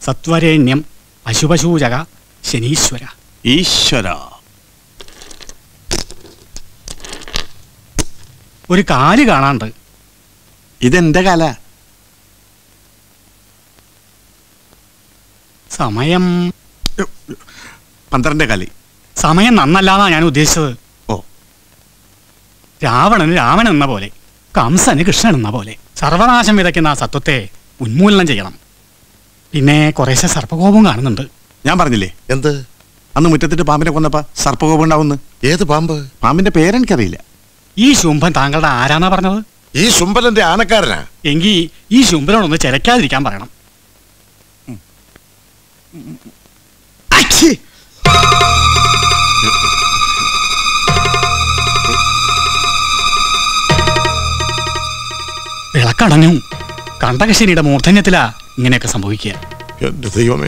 സത്വരേണ്യം അശുഭശൂചക ശനീശ്വര ഈശ്വര ഒരു കാല് കാണാണ്ട് ഇതെന്റെ കല സമയം പന്ത്രണ്ട് കളി സമയം നന്നല്ലാന്നാ ഞാൻ ഉദ്ദേശിച്ചത് ഓ രാവണന് രാമൻ എന്ന പോലെ കംസന് കൃഷ്ണൻ എന്ന പോലെ സർവനാശം വിതയ്ക്കുന്ന ആ സത്വത്തെ ഉന്മൂലനം ചെയ്യണം പിന്നെ കുറേശ്ശെ സർപ്പകോപം കാണുന്നുണ്ട് ഞാൻ പറഞ്ഞില്ലേ എന്ത് അന്ന് മുറ്റത്തിട്ട് പാമ്പിനെ കൊന്നപ്പ സർപ്പകോപം ഉണ്ടാവുന്നു ഏത് പാമ്പ് പാമ്പിന്റെ പേരെനിക്കറിയില്ല ഈ ശുംഭൻ താങ്കളുടെ ആരാന്നാ പറഞ്ഞത് ഈ സുംബലന്റെ ആനക്കാരനാ എങ്കിൽ ഈ ശുംഭനോടൊന്ന് ചിലക്കാതിരിക്കാൻ പറയണം അച്ഛി! വിളക്കടഞ്ഞു കണ്ടകശനിയുടെ മൂർധന്യത്തിലാ ഇങ്ങനെയൊക്കെ സംഭവിക്കുക എന്റെ ദൈവമേ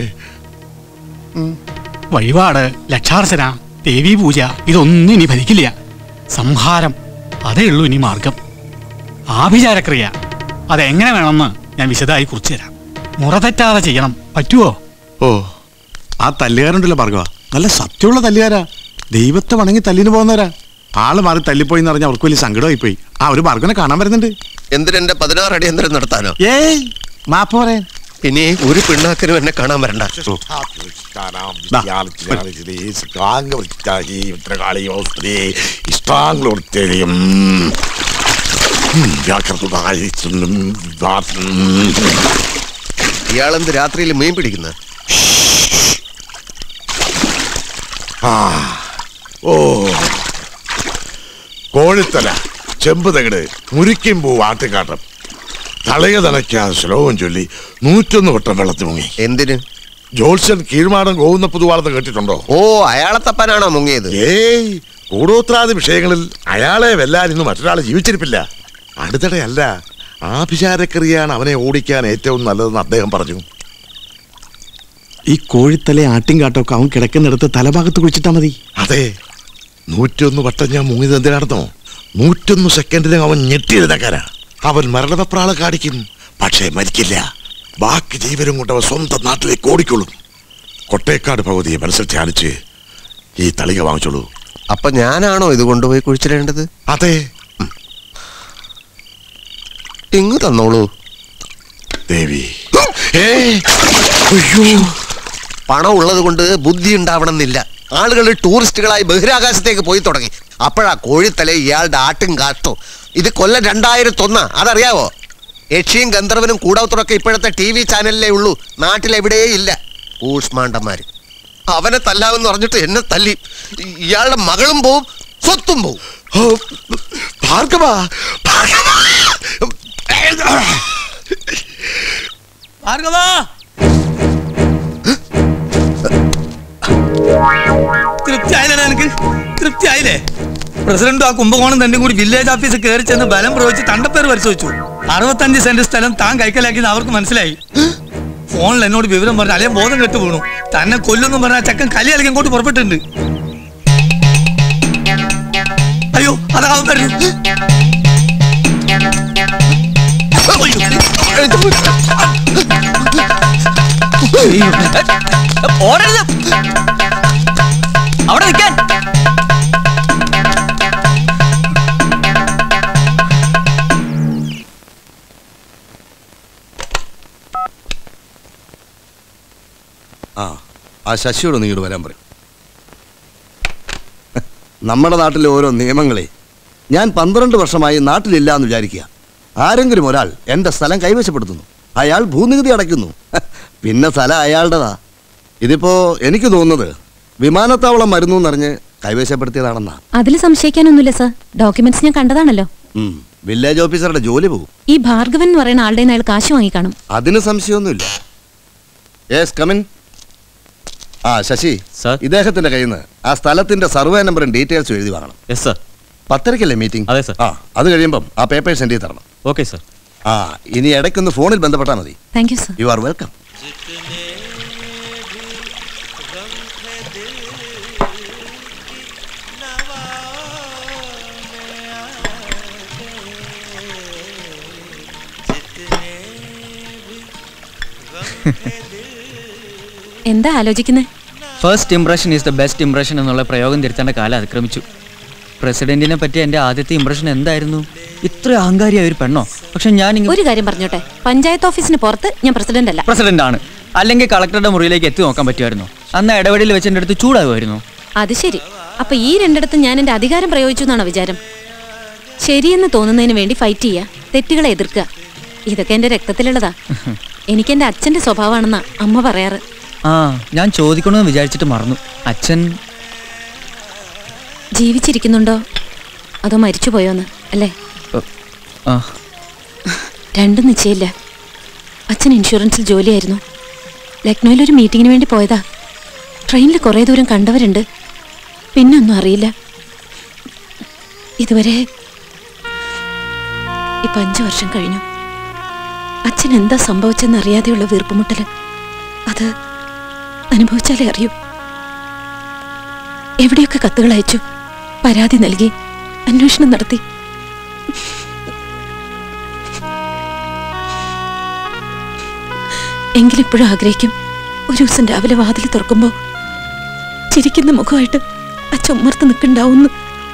വഴിപാട് ലക്ഷാർച്ചന ദേവീ പൂജ ഇതൊന്നും ഇനി ഫലിക്കില്ല സംഹാരം അതേ ഉള്ളൂ ഇനി മാർഗം ആഭിചാരക്രിയ അതെങ്ങനെ വേണമെന്ന് ഞാൻ വിശദമായി കുറിച്ചു തരാം മുറ തെറ്റാതെ ചെയ്യണം പറ്റുമോ ഓ ആ തല്ലുകാരുണ്ടല്ലോ ഭാർഗവ നല്ല സത്യമുള്ള തല്ലുകാരാ ദൈവത്തെ വണങ്ങി തല്ലിന് പോകുന്നവരാ ആള് മാറി തല്ലിപ്പോയി എന്ന് പറഞ്ഞാൽ അവർക്ക് വലിയ സങ്കടമായി പോയി ആ ഒരു ഭാർഗവനെ കാണാൻ വരുന്നുണ്ട് എന്തിനെന്റെ പതിനാറ് അടിയന്തരം നടത്താനോ ഏയ് മാപ്പ് പറയാൻ ഇനി ഒരു പിണ്ണാക്കിനും എന്നെ കാണാൻ വരണ്ട ഇയാളെന്ത് രാത്രിയിൽ മീൻ പിടിക്കുന്ന ഓ കോഴിത്തല ചെമ്പ് തകിട് മുരിക്കും പൂ ആട്ടിക്കാട്ടം തളയ തലയ്ക്കാതെ ശ്ലോകം ചൊല്ലി നൂറ്റൊന്ന് വട്ടം വെള്ളത്തിൽ മുങ്ങി എന്തിന് ജോത്സ്യൻ കീഴ്മാടം ഗോവുന്ന പുതുവാളത്ത് കേട്ടിട്ടുണ്ടോ ഓ അയാളെ തപ്പാനാണോ മുങ്ങിയത് ഏയ് കൂടോത്രാദി വിഷയങ്ങളിൽ അയാളെ വെല്ലാൻ ഇന്ന് മറ്റൊരാൾ ജീവിച്ചിരിപ്പില്ല അടുത്തിടെയല്ല ആഭിചാരക്രിയയാണ് അവനെ ഓടിക്കാൻ ഏറ്റവും നല്ലതെന്ന് അദ്ദേഹം പറഞ്ഞു ഈ കോഴിത്തല ആട്ടിൻ കാട്ടൊക്കെ അവൻ കിടക്കുന്നിടത്ത് തലഭാഗത്ത് കുഴിച്ചിട്ടാ മതി അതെ നൂറ്റൊന്ന് വട്ടം ഞാൻ മുങ്ങിയത് എന്തിനാണെന്നോ നൂറ്റൊന്ന് സെക്കൻഡിലും അവൻ ഞെട്ടിയിരുന്നക്കാരാ അവൻ മരണവെപ്രാള കാണിക്കും പക്ഷേ മരിക്കില്ല ബാക്കി ജീവനും കൊണ്ട് അവൻ സ്വന്തം നാട്ടിലേക്ക് ഓടിക്കൊള്ളും കൊട്ടേക്കാട് ഭഗവതിയെ മനസ്സിൽ ധ്യാനിച്ച് ഈ തളിക വാങ്ങിച്ചോളൂ അപ്പൊ ഞാനാണോ ഇത് കൊണ്ടുപോയി കുഴിച്ചിടേണ്ടത് അതെ ഇങ്ങ് തന്നോളൂ ദേവി ഏയ്! അയ്യോ പണം ഉള്ളത് കൊണ്ട് ബുദ്ധി ഉണ്ടാവണമെന്നില്ല ആളുകൾ ടൂറിസ്റ്റുകളായി ബഹിരാകാശത്തേക്ക് പോയി തുടങ്ങി അപ്പോഴാ കോഴിത്തല ഇയാളുടെ ആട്ടും കാട്ടോ ഇത് കൊല്ലം രണ്ടായിരത്തൊന്നാ അതറിയാവോ യക്ഷിയും ഗന്ധർവനും കൂടോത്രമൊക്കെ ഇപ്പോഴത്തെ ടി വി ചാനലിലേ ഉള്ളൂ നാട്ടിലെവിടേ ഇല്ല ഊഷ്മാണ്ടന്മാര് അവനെ തല്ലാമെന്ന് പറഞ്ഞിട്ട് എന്നെ തല്ലി ഇയാളുടെ മകളും പോവും സ്വത്തും പോവും ഓ, ഭാർഗവ ഭാർഗവ ഭാർഗവാ തൃപ്തിയായില്ലേ എനിക്ക് തൃപ്തിയായില്ലേ പ്രസിഡന്റും ആ കുംഭകോണം തന്നെ കൂടി വില്ലേജ് ഓഫീസിൽ കയറി ചെന്ന് ബലം പ്രയോഗിച്ച് തണ്ടപ്പേര് പരിശോധിച്ചു അറുപത്തഞ്ച് സെന്റ് സ്ഥലം താൻ കൈക്കലാക്കിയെന്ന് അവർക്ക് മനസ്സിലായി ഫോണിൽ എന്നോട് വിവരം പറഞ്ഞു അളിയൻ ബോധം കെട്ടു വീണു തന്നെ കൊല്ലുന്നു പറഞ്ഞ ആ ചെക്കൻ കലി അലക്കി ഇങ്ങോട്ട് പുറപ്പെട്ടിട്ടുണ്ട് അയ്യോ അതാ അവൻ വരുന്നു ഓടരുത് അവിടെ നിൽക്കാൻ ആ ആ ശശിയോട് നീ ഇങ്ങോട്ട് വരാൻ പറയും നമ്മുടെ നാട്ടിലെ ഓരോ നിയമങ്ങളെ ഞാൻ പന്ത്രണ്ട് വർഷമായി നാട്ടിലില്ല എന്ന് വിചാരിക്കുക ആരെങ്കിലും ഒരാൾ എൻ്റെ സ്ഥലം കൈവശപ്പെടുത്തുന്നു അയാൾ ഭൂനികുതി അടയ്ക്കുന്നു പിന്നെ സ്ഥലം അയാളുടേതാ ഇതിപ്പോ എനിക്ക് തോന്നുന്നത് വിമാനത്താവളം മരുന്നു എന്നറിഞ്ഞ് കൈവശപ്പെടുത്തിയതാണെന്നാ അതിൽ സംശയിക്കാനൊന്നുമില്ല സർ ഡോക്യുമെന്റ്സ് ഞാൻ കണ്ടതാണല്ലോ ഉം. വില്ലേജ് ഓഫീസറുടെ ജോലി പോകും ഈ ഭാർഗവൻ എന്ന് പറയുന്ന ആളുടെ അയാൾ കാശ് വാങ്ങിക്കാണും അതിന് സംശയമൊന്നുമില്ല യെസ് കമിൻ ആ ശശി Sir. ഇദ്ദേഹത്തിന്റെ കയ്യിൽ നിന്ന് ആ സ്ഥലത്തിന്റെ സർവേ നമ്പറും ഡീറ്റെയിൽസും എഴുതി വാങ്ങണം യെസ് സർ പത്തരക്കല്ലേ മീറ്റിംഗ് അതെ, sir. ആ അത് കഴിയുമ്പം ആ പേപ്പർ സെൻഡ് ചെയ്ത് തരണം ഓക്കെ സർ ആ ഇനി ഇടയ്ക്കൊന്ന് ഫോണിൽ ബന്ധപ്പെട്ടാൽ മതി thank you sir you are welcome എന്താ ആലോചിക്കുന്നത് first impression is the best impression എന്നുള്ള പ്രയോഗം തിരുത്തേണ്ട കാലം അതിക്രമിച്ചു പ്രസിഡന്റിനെ പറ്റി എൻ്റെ ആദ്യത്തെ ഇംപ്രഷൻ എന്തായിരുന്നു ഇത്ര അഹങ്കാരിയായ ഒരു പെണ്ണോ പക്ഷെ ഞാൻ ഇങ്ങ ഒരു കാര്യം പറഞ്ഞോട്ടെ പഞ്ചായത്ത് ഓഫീസിന് പുറത്ത് ഞാൻ പ്രസിഡന്റ് അല്ല പ്രസിഡന്റ് ആണ് അല്ലെങ്കിൽ കളക്ടറുടെ മുറിയിലേക്ക് എത്തി നോക്കാൻ പറ്റുമായിരുന്നു അന്ന് ഇടപെടലിൽ വെച്ച് എൻ്റെ അടുത്ത് ചൂടാകുമായിരുന്നു അത് ശരി അപ്പൊ ഈ രണ്ടിടത്തും ഞാൻ എന്റെ അധികാരം പ്രയോഗിച്ചു എന്നാണോ വിചാരം ശരിയെന്ന് തോന്നുന്നതിന് വേണ്ടി ഫൈറ്റ് ചെയ്യുക തെറ്റുകളെ എതിർക്കുക ഇതൊക്കെ എന്റെ രക്തത്തിലുള്ളതാ എനിക്ക് എന്റെ അച്ഛന്റെ സ്വഭാവമാണെന്നാ അമ്മ പറയാറ് ആ ഞാൻ ചോദിക്കണമെന്ന് വിചാരിച്ചിട്ട് മറന്നു അച്ഛൻ ജീവിച്ചിരിക്കുന്നുണ്ടോ അതോ മരിച്ചു പോയോന്ന് അല്ലേ ഉ, ആ രണ്ടും നിശ്ചയില്ല അച്ഛൻ ഇൻഷുറൻസിൽ ജോലിയായിരുന്നു ലക്നൗവിൽ ഒരു മീറ്റിങ്ങിന് വേണ്ടി പോയതാ ട്രെയിനിൽ കുറേ ദൂരം കണ്ടവരുണ്ട് പിന്നെ ഒന്നും അറിയില്ല ഇതുവരെ ഇപ്പൊ അഞ്ചു വർഷം കഴിഞ്ഞു അച്ഛൻ എന്താ സംഭവിച്ചെന്ന് അറിയാതെയുള്ള വീർപ്പുമുട്ടല് അത് അനുഭവിച്ചാലേ അറിയൂ എവിടെയൊക്കെ കത്തുകൾ അയച്ചു പരാതി നൽകി അന്വേഷണം നടത്തി എങ്കിലിപ്പോഴും ആഗ്രഹിക്കും ഒരു ദിവസം രാവിലെ വാതിൽ തുറക്കുമ്പോൾ ചിരിക്കുന്ന മുഖമായിട്ട് അച്ഛൻ ഉമ്മർത്ത് നിൽക്കണ്ടാവുന്നു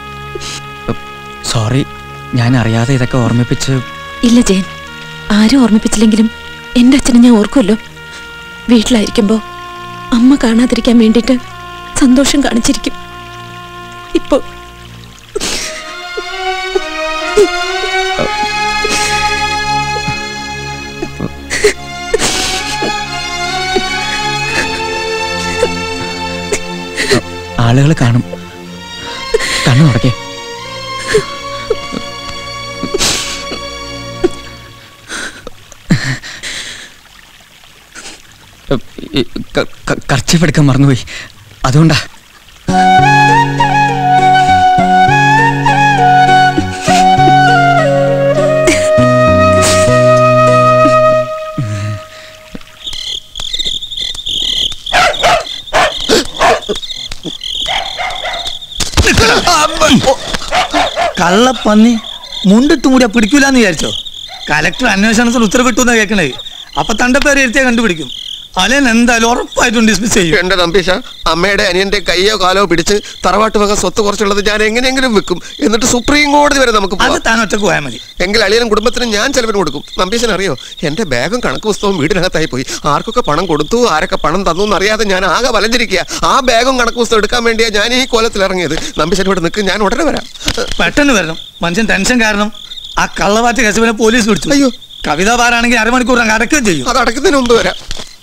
സോറി ഞാൻ അറിയാതെ ഇതൊക്കെ ഓർമ്മിപ്പിച്ച് ഇല്ല ജയൻ ആരും ഓർമ്മിപ്പിച്ചില്ലെങ്കിലും എൻ്റെ അച്ഛനെ ഞാൻ ഓർക്കുമല്ലോ വീട്ടിലായിരിക്കുമ്പോൾ അമ്മ കാണാതിരിക്കാൻ വേണ്ടിയിട്ട് സന്തോഷം കാണിച്ചിരിക്കും ഇപ്പോ ആളുകൾ കാണും കണ്ണു തുടക്കേ കർച്ചീഫ് എടുക്കാൻ മറന്നുപോയി അതുകൊണ്ടാ കള്ളപ്പന്നി മുണ്ടിട്ട് മൂടിയാ പിടിക്കൂലെന്ന് വിചാരിച്ചോ കലക്ടർ അന്വേഷണത്തിന് ഉത്തരവിട്ടു എന്നാ കേൾക്കണേ അപ്പൊ തന്റെ പേര് എഴുത്തിയാ കണ്ടുപിടിക്കും അലൻ എന്തായാലും ഉറപ്പായിട്ടും ഡിസ്മിസ് ചെയ്യും എന്റെ തമ്പീശ അമ്മയുടെ അനിയന്റെ കയ്യോ കാലോ പിടിച്ച് തറവാട്ട് വക സ്വത്ത് കുറച്ചുള്ളത് ഞാൻ എങ്ങനെയെങ്കിലും വെക്കും എന്നിട്ട് സുപ്രീം കോടതി വരെ നമുക്ക് അത് പോവാം താൻ ഒറ്റക്ക് പോയാൽ മതി എങ്കിൽ അളിയനും കുടുംബത്തിനും ഞാൻ ചെലവിന് കൊടുക്കും നമ്പീശൻ അറിയോ എന്റെ ബാഗും കണക്ക് പുസ്തകവും വീടിനകത്തായി പോയി ആർക്കൊക്കെ പണം കൊടുത്തു ആരൊക്കെ പണം തന്നു എന്നറിയാതെ ഞാൻ ആകെ വലഞ്ഞിരിക്കുക ആ ബാഗും കണക്ക് പുസ്തകം എടുക്കാൻ വേണ്ടിയാ ഞാൻ ഈ കോലത്തിൽ ഇറങ്ങിയത് നമ്പീശൻ ഇവിടെ നിൽക്കും ഞാൻ ഉടനെ വരാം പെട്ടെന്ന് വരണം മനുഷ്യൻ ടെൻഷൻ കാരണം ആ കള്ളവാറ്റ കേസുവിനെ പോലീസ് പിടിച്ചു അയ്യോ. കവിത പാരാണെങ്കിൽ അരമണിക്കൂർ അങ്ങ് അടക്കുകയും ചെയ്യും അത് അടക്കുന്നതിന് മുമ്പ് വരാം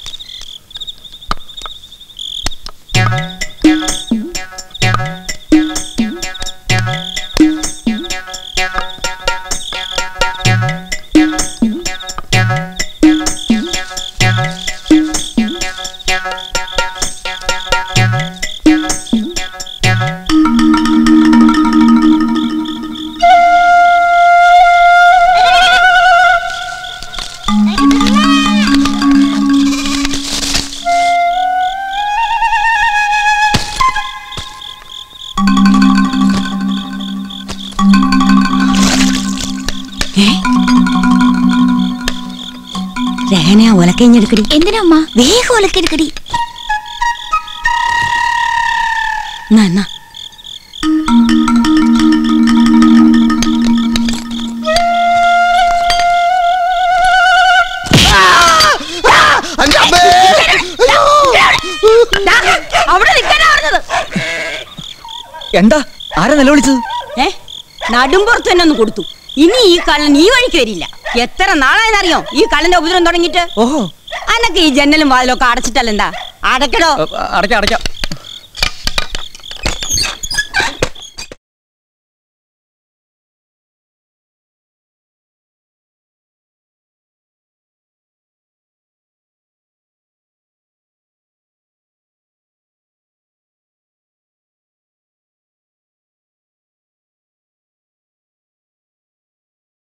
രഹന ഒലക്കഞ്ഞെടുക്കടി എന്തിനാ അമ്മ വേഗം ഒലക്കെടുക്കടി എന്നാ, എന്നാ. അന്റെ അമ്മേ! അവിടെ നിൽക്കാനാ പറഞ്ഞത് എന്താ ആരാ നിലവിളിച്ചത് ഏ നടുമ്പുറത്ത് തന്നെ ഒന്ന് കൊടുത്തു ഇനി ഈ കള്ളൻ ഈ വഴിക്ക് വരില്ല എത്ര നാളായെന്നറിയോ ഈ കള്ളന്റെ ഉപദ്രവം തുടങ്ങിയിട്ട് ഓഹോ അനക്ക് ഈ ജനലും വാതിലൊക്കെ അടച്ചിട്ടല്ലെന്താ അടക്കടോ അടയ്ക്കാം അടയ്ക്കാം